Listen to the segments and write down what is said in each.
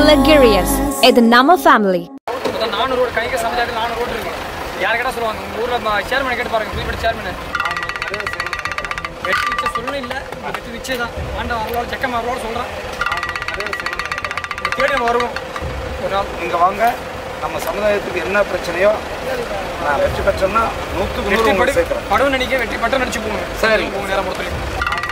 Hilarious இது நம்ம family மொத்தம் நானூறு ரோடு கைக்கு சமுதாயத்தில் நானூறு ரோடு இருக்கு யார் கேட்டால் சொல்லுவாங்க உங்கள் ஊரில் சேர்மனை கேட்டு பாருங்க புதுப்பேட்டை சேர்மன் வெற்றி நிச்சயம் சொல்லணும் இல்லை வெற்றி நிச்சயம் தான் ஆண்ட வரலோட செக்கம் வரலோட சொல்கிறேன் தேடி நம்ம வருவோம் ஒரு நாள் நீங்க வாங்க நம்ம சமுதாயத்துக்கு என்ன பிரச்சனையோ நான் வெற்றி பெற்றோம்னா நூற்றுக்கு நூறு வெற்றி படு உங்களுக்கு சேர்க்குறேன் படம் நடிக்க வெற்றி பட்டம் நடிச்சு போங்க சரி. போங்க நேரம் பொறுத்தவரைக்கும்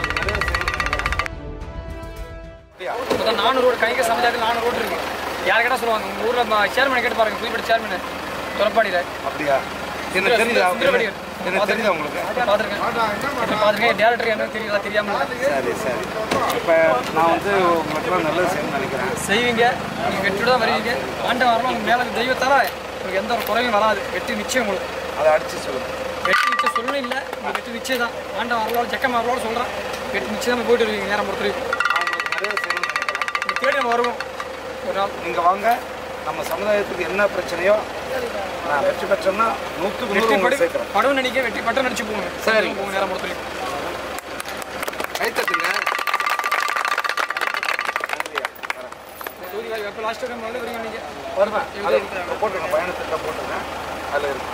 மொத்தம் நானூறு ரோடு கைக்கு சமுதாயத்தில் நானூறு ரோடு இருக்கு யார் கேட்டால் சொல்லுவாங்க உங்கள் ஊரில் சேர்மனை கேட்டு பாருங்க புதுப்பேட்டை சேர்மன் துறப்பாடியில் அப்படியா என்ன தெரியுதா சுந்தரவடி. என்ன தெரியுதா உங்களுக்கு பார்த்துருக்கேன் பார்த்துருக்கேன் டேரக்டர் என்ன தெரியல தெரியாமல் சரி சரி இப்போ நான் வந்து உங்களுக்குலாம் நல்லது செய்யணும்னு நினைக்கிறேன் செய்வீங்க நீங்கள் வெற்றியோட தான் வருவீங்க ஆண்ட வரலாம் உங்கள் மேலே தெய்வத்தால உங்களுக்கு எந்த ஒரு குறையும் வராது வெற்றி நிச்சயம் உங்களுக்கு அதை அடிச்சு சொல்லுங்க வெற்றி நிச்சயம் சொல்லணும் இல்லை உங்களுக்கு வெற்றி நிச்சயம் தான் ஆண்ட வரலோட செக்கம் வரலோட சொல்கிறேன் வெற்றி நிச்சயம் தான் போயிட்டு வருவீங்க நேரம் பொறுத்த வரைக்கும் நான் உங்களுக்கு நல்லது செய்யணும்னு நினைக்கிறேன் நீங்கள் தேடி நம்ம வருவோம் ஒரு நாள் நீங்க வாங்க நம்ம சமுதாயத்துக்கு என்ன பிரச்சனையோ நான் வெற்றி பெற்றோம்னா நூற்றுக்கு நூறு வெற்றி படு உங்களுக்கு சேர்க்குறேன் படம் நடிக்க வெற்றி பட்டம் நடிச்சு போங்க சரி. போங்க நேரம் பொறுத்த வரைக்கும் கைத்தட்டுங்க தொகுதி எப்போ லாஸ்ட் டைம் வந்து வரீங்க நீங்கள் வருவேன் அதை போட்டுருங்க பயணத்திட்ட போட்டுருங்க அதில் இருக்கு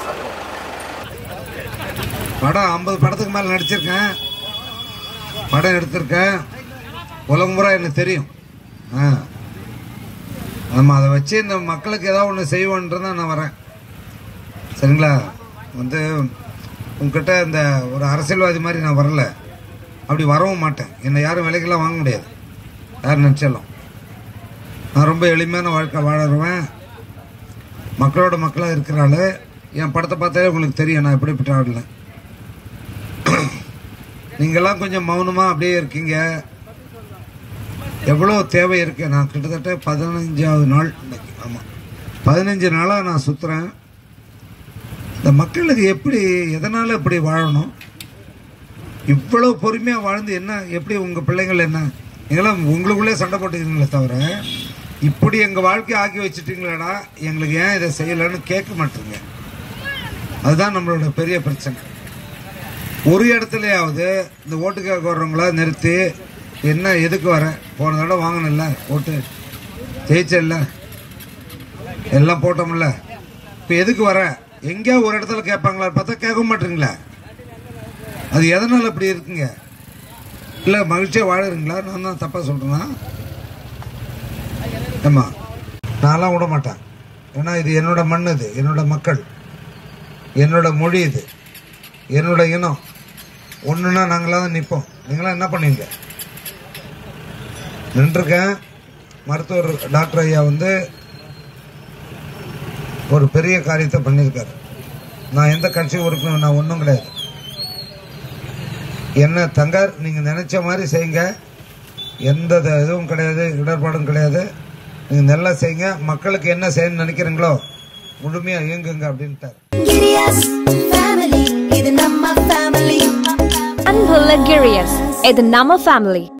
படம் ஐம்பது படத்துக்கு மேலே நடிச்சிருக்கேன் படம் எடுத்திருக்கேன் உலகம் பூரா எனக்கு தெரியும் ஆ நம்ம அதை வச்சு இந்த மக்களுக்கு ஏதாவது ஒன்று செய்வோன்றது தான் நான் வரேன் சரிங்களா வந்து உங்ககிட்ட இந்த ஒரு அரசியல்வாதி மாதிரி நான் வரல அப்படி வரவும் மாட்டேன் என்னை யாரும் விலைக்கெல்லாம் வாங்க முடியாது யார் நினச்சாலும் நான் ரொம்ப எளிமையான வாழ்க்கை வாழறவன் மக்களோட மக்களாக இருக்கிறாள் என் படத்தை பார்த்தாலே உங்களுக்கு தெரியும் நான் எப்படிப்பட்ட ஆடல நீங்கெல்லாம் கொஞ்சம் மௌனமாக அப்படியே இருக்கீங்க எவ்வளோ தேவை இருக்கு நான் கிட்டத்தட்ட பதினஞ்சாவது நாள் இன்னைக்கு ஆமாம் பதினஞ்சு நாளாக நான் சுற்றுறேன் இந்த மக்களுக்கு எப்படி எதனால் இப்படி வாழணும் இவ்வளோ பொறுமையாக வாழ்ந்து என்ன எப்படி உங்கள் பிள்ளைங்கள் என்ன நீங்களாம் உங்களுக்குள்ளே சண்டை போட்டுக்கிறீங்களே தவிர இப்படி எங்கள் வாழ்க்கையை ஆக்கி வச்சுட்டீங்களேடா எங்களுக்கு ஏன் இதை செய்யலைன்னு கேட்க மாட்டீங்க அதுதான் நம்மளோட பெரிய பிரச்சனை ஒரு இடத்துலயாவது இந்த ஓட்டு கேட்க வர்றவங்கள நிறுத்தி என்ன எதுக்கு வர போன தடவை வாங்கினல ஓட்டு ஜெயிச்சல்ல எல்லாம் போட்டோம்ல இப்போ எதுக்கு வர எங்கேயா ஒரு இடத்துல கேட்பாங்களா பார்த்தா கேட்க மாட்டீங்களா அது எதனால இப்படி இருக்குங்க இல்லை மகிழ்ச்சியாக வாழுறீங்களா நான் தான் தப்பாக சொல்கிறேன்னா ஏம்மா நான்லாம் விட மாட்டேன் ஏன்னா இது என்னோட மண் இது என்னோட மக்கள் என்னோட மொழி இது என்னோட இனம் ஒன்றுனா நாங்களாம் தான் நிற்போம் நீங்களாம் என்ன பண்ணுவீங்க நின்றுருக்கேன் மருத்துவர் டாக்டர் ஐயா வந்து ஒரு பெரிய காரியத்தை பண்ணியிருக்காரு நான் எந்த கட்சி உறுப்பினர் நான் ஒன்றும் கிடையாது என்ன தங்கார் நீங்கள் நினைச்ச மாதிரி செய்யுங்க எந்த த- இதுவும் கிடையாது இடர்பாடும் கிடையாது நீங்கள் நல்லா செய்யுங்க மக்களுக்கு என்ன செய்யணும்னு நினைக்கிறீங்களோ முழுமையாக இயங்குங்க அப்படின்ட்டார் Giddy-us family, இது நம்ம family. Hilarious இது நம்ம ஃபேமிலி